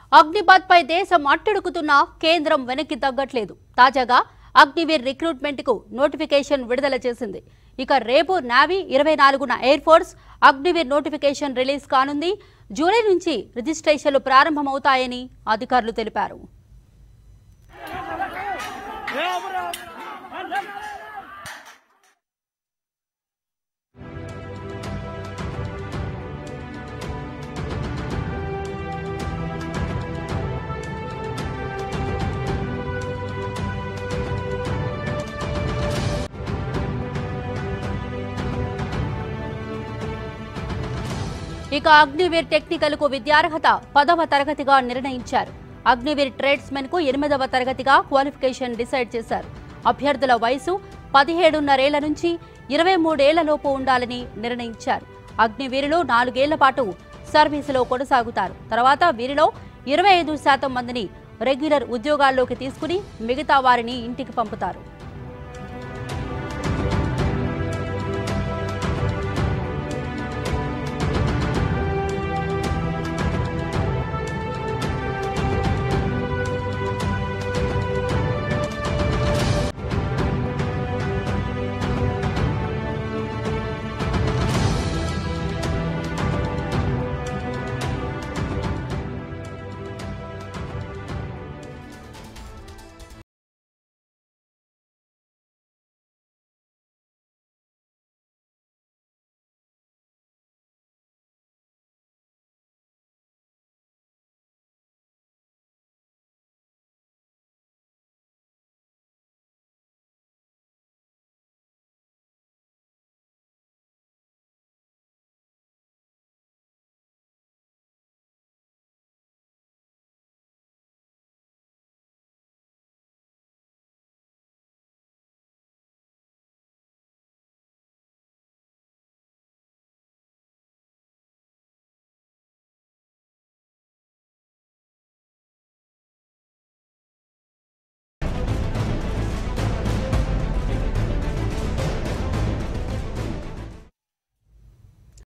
అగ్నిబాద్ పై దేశం అట్టడుగుతున్నా కేంద్రం వెనక్కి తగ్గట్లేదు తాజాగా అగ్నివీర్ రిక్రూట్మెంట్ కు నోటిఫికేషన్ విడుదల చేసింది ఇక రేపు నావీ ఇరవై నాలుగున air force Agniveer notification release కానుంది జూలై నుంచి రిజిస్ట్రేషన్లు ప్రారంభమవుతాయని అధికారులు తెలిపారు ఇక అగ్నివీర్ టెక్నికల్ కు విద్యార్హత పదవ తరగతిగా నిర్ణయించారు అగ్నివీర్ ట్రేడ్స్మెన్ కు ఎనిమిదవ తరగతిగా క్వాలిఫికేషన్ డిసైడ్ చేశారు అభ్యర్థుల వయసు పదిహేడున్నరేళ్ల నుంచి ఇరవై మూడేళ్ల లోపు ఉండాలని నిర్ణయించారు అగ్నివీరులు నాలుగేళ్ల పాటు సర్వీసులో కొనసాగుతారు తర్వాత వీరిలో ఇరవై ఐదు శాతం మందిని రెగ్యులర్ ఉద్యోగాల్లోకి తీసుకుని మిగతా వారిని ఇంటికి పంపుతారు